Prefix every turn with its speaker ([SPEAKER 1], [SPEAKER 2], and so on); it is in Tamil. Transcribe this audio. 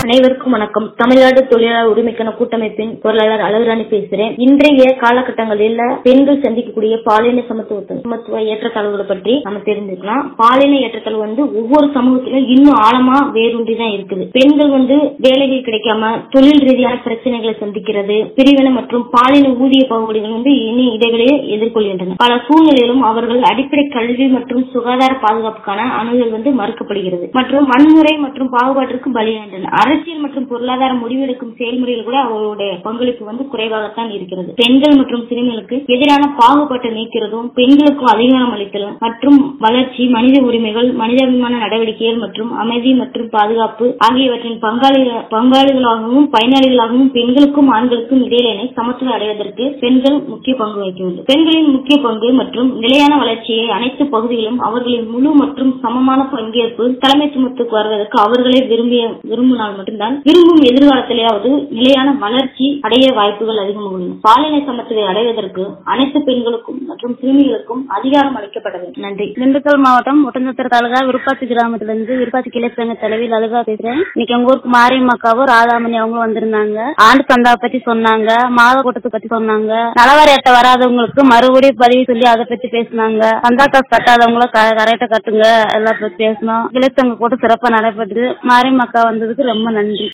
[SPEAKER 1] அனைவருக்கும் வணக்கம் தமிழ்நாடு தொழிலாளர் உரிமைக்கான கூட்டமைப்பின் பொருளாளர் அழகுராணி பேசுறேன் இன்றைய காலகட்டங்களில் பெண்கள் சந்திக்கக்கூடிய பாலின சமத்துவ சமத்துவ ஏற்றத்தாழ்வுகளை பற்றி நம்ம தெரிஞ்சுக்கலாம் பாலின ஏற்றத்தாழ்வு வந்து ஒவ்வொரு சமூகத்திலும் இன்னும் ஆழமா வேரூன்றி தான் இருக்குது பெண்கள் வந்து வேலைகள் கிடைக்காம தொழில் ரீதியான பிரச்சனைகளை சந்திக்கிறது பிரிவினை மற்றும் பாலின ஊதிய பாகுபாடுகள் வந்து இனி இடைவெளியை எதிர்கொள்கின்றன பல சூழ்நிலையிலும் அவர்கள் அடிப்படை கல்வி மற்றும் சுகாதார பாதுகாப்புக்கான அணுகல் வந்து மறுக்கப்படுகிறது மற்றும் வன்முறை மற்றும் பாகுபாட்டிற்கு பலியாகின்றன அரசியல் மற்றும் பொருளாதார முடிவெடுக்கும் செயல்முறையில் கூட அவர்களுடைய பங்களிப்பு வந்து குறைவாகத்தான் இருக்கிறது பெண்கள் மற்றும் சிறுமிகளுக்கு எதிரான பாகுபாட்டை நீக்கிறதும் பெண்களுக்கு அதிகாரம் அளித்தலும் மற்றும் வளர்ச்சி மனித உரிமைகள் மனிதாபிமான நடவடிக்கைகள் மற்றும் அமைதி மற்றும் பாதுகாப்பு ஆகியவற்றின் பங்காளிகள் பங்காளிகளாகவும் பயனாளிகளாகவும் பெண்களுக்கும் ஆண்களுக்கும் இடையிலான சமத்துவம் அடைவதற்கு பெண்கள் முக்கிய பங்கு வகிக்க வேண்டும் பெண்களின் முக்கிய பங்கு மற்றும் நிலையான வளர்ச்சியை அனைத்து பகுதிகளிலும் அவர்களின் முழு மற்றும் சமமான பங்கேற்பு தலைமைத்துவத்துக்கு வருவதற்கு அவர்களே விரும்பிய விரும்பினால் மட்டும்தான் விரும்பும் எதிர்காலத்திலேயாவது நிலையான வளர்ச்சி அடைய வாய்ப்புகள் அதிகம் உள்ளன பாலின சமத்துவை அடைவதற்கு அனைத்து பெண்களுக்கும் மற்றும் சிறுமிகளுக்கும் அதிகாரம் அளிக்கப்பட வேண்டும் நன்றி
[SPEAKER 2] திண்டுக்கல் மாவட்டம் ஒட்டஞ்சத்திர தாலுகா விருப்பாச்சி கிராமத்துல இருந்து விருப்பாச்சி கிளை சங்க தலைவி லலிதா பேசுறேன் இன்னைக்கு எங்க ஊருக்கு மாரியம்மாக்காவும் ராதாமணி அவங்க வந்திருந்தாங்க ஆண்டு சந்தா பத்தி சொன்னாங்க மாத கூட்டத்தை பத்தி சொன்னாங்க நலவாரி அட்டை வராதவங்களுக்கு மறுபடியும் பதிவு சொல்லி அதை பத்தி பேசினாங்க சந்தா காசு கட்டாதவங்கள கரெக்டா கட்டுங்க எல்லாம் பத்தி பேசணும் கிளை சங்க கூட்டம் சிறப்பா நடைபெற்றது மாரியம்மாக்கா வந்ததுக்கு ரொம்ப நன்றி